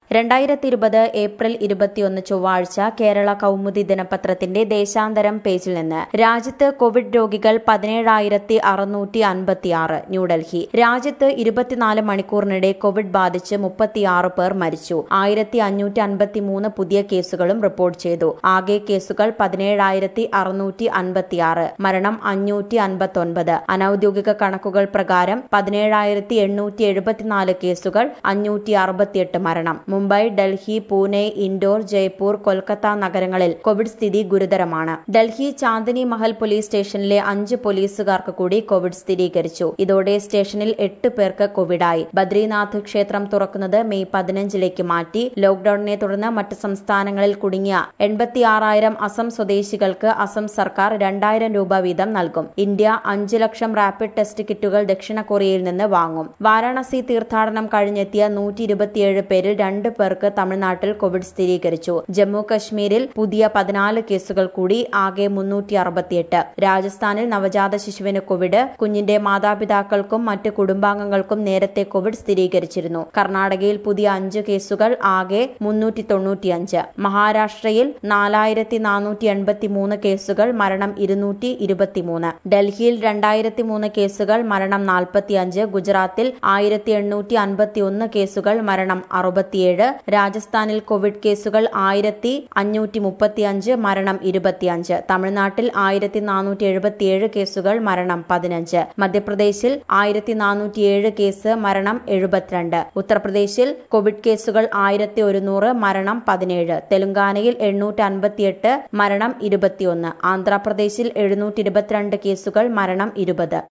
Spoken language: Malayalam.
രണ്ടായിരത്തി ഇരുപത് ഏപ്രിൽ ഇരുപത്തിയൊന്ന് ചൊവ്വാഴ്ച കേരള കൗമുദി ദിനപത്രത്തിന്റെ ദേശാന്തരം പേജിൽ നിന്ന് രാജ്യത്ത് കോവിഡ് രോഗികൾ പതിനേഴായിരത്തി അറുന്നൂറ്റി അൻപത്തിയാറ് ന്യൂഡൽഹി രാജ്യത്ത് ഇരുപത്തിനാല് മണിക്കൂറിനിടെ കോവിഡ് ബാധിച്ച് മുപ്പത്തിയാറ് പേർ മരിച്ചു ആയിരത്തി അഞ്ഞൂറ്റി അൻപത്തിമൂന്ന് പുതിയ കേസുകളും റിപ്പോർട്ട് ചെയ്തു ആകെ കേസുകൾ പതിനേഴായിരത്തി അറുന്നൂറ്റി അൻപത്തിയാറ് മരണം അഞ്ഞൂറ്റി അൻപത്തൊൻപത് അനൌദ്യോഗിക കണക്കുകൾ പ്രകാരം പതിനേഴായിരത്തി എണ്ണൂറ്റി എഴുപത്തിനാല് കേസുകൾ അഞ്ഞൂറ്റി അറുപത്തിയെട്ട് മരണം മുംബൈ ഡൽഹി പൂനെ ഇൻഡോർ ജയ്പൂർ കൊൽക്കത്ത നഗരങ്ങളിൽ കോവിഡ് സ്ഥിതി ഗുരുതരമാണ് ഡൽഹി ചാന്ദിനി മഹൽ പോലീസ് സ്റ്റേഷനിലെ അഞ്ച് പോലീസുകാർക്ക് കൂടി കോവിഡ് സ്ഥിരീകരിച്ചു ഇതോടെ സ്റ്റേഷനിൽ എട്ട് പേർക്ക് കോവിഡായി ബദ്രിനാഥ് ക്ഷേത്രം തുറക്കുന്നത് മെയ് പതിനഞ്ചിലേക്ക് മാറ്റി ലോക്ഡൌണിനെ തുടർന്ന് മറ്റ് സംസ്ഥാനങ്ങളിൽ കുടുങ്ങിയ എൺപത്തിയാറായിരം അസം സ്വദേശികൾക്ക് അസം സർക്കാർ രണ്ടായിരം രൂപ വീതം നൽകും ഇന്ത്യ അഞ്ച് ലക്ഷം റാപ്പിഡ് ടെസ്റ്റ് കിറ്റുകൾ ദക്ഷിണ കൊറിയയിൽ നിന്ന് വാങ്ങും വാരാണസി തീർത്ഥാടനം കഴിഞ്ഞെത്തിയ നൂറ്റി ഇരുപത്തിയേഴ് പേരിൽ രണ്ട് പേർക്ക് തമിഴ്നാട്ടിൽ കോവിഡ് സ്ഥിരീകരിച്ചു ജമ്മു കശ്മീരിൽ പുതിയ പതിനാല് കേസുകൾ കൂടി ആകെ മുന്നൂറ്റി അറുപത്തിയെട്ട് രാജസ്ഥാനിൽ നവജാത ശിശുവിന് കോവിഡ് കുഞ്ഞിന്റെ മാതാപിതാക്കൾക്കും മറ്റ് കുടുംബാംഗങ്ങൾക്കും നേരത്തെ കോവിഡ് സ്ഥിരീകരിച്ചിരുന്നു കർണാടകയിൽ പുതിയ അഞ്ച് കേസുകൾ ആകെ മുന്നൂറ്റി തൊണ്ണൂറ്റിയഞ്ച് മഹാരാഷ്ട്രയിൽ നാലായിരത്തി നാനൂറ്റി എൺപത്തി മൂന്ന് കേസുകൾ മരണം ഇരുന്നൂറ്റി ഇരുപത്തിമൂന്ന് ഡൽഹിയിൽ രണ്ടായിരത്തി മൂന്ന് കേസുകൾ മരണം നാൽപ്പത്തിയഞ്ച് ഗുജറാത്തിൽ ആയിരത്തി എണ്ണൂറ്റി അൻപത്തി ഒന്ന് കേസുകൾ മരണം അറുപത്തിയേഴ് രാജസ്ഥാനിൽ കോവിഡ് കേസുകൾ ആയിരത്തി അഞ്ഞൂറ്റി മുപ്പത്തിയഞ്ച് മരണം ഇരുപത്തിയഞ്ച് തമിഴ്നാട്ടിൽ ആയിരത്തി നാനൂറ്റി എഴുപത്തിയേഴ് കേസുകൾ മരണം പതിനഞ്ച് മധ്യപ്രദേശിൽ ആയിരത്തി നാനൂറ്റിയേഴ് കേസ് മരണം എഴുപത്തിരണ്ട് ഉത്തർപ്രദേശിൽ കോവിഡ് കേസുകൾ ആയിരത്തി ഒരുന്നൂറ് മരണം പതിനേഴ് തെലങ്കാനയിൽ എണ്ണൂറ്റി അൻപത്തിയെട്ട് മരണം ഇരുപത്തിയൊന്ന് ആന്ധ്രാപ്രദേശിൽ എഴുന്നൂറ്റി ഇരുപത്തിരണ്ട് കേസുകൾ മരണം ഇരുപത്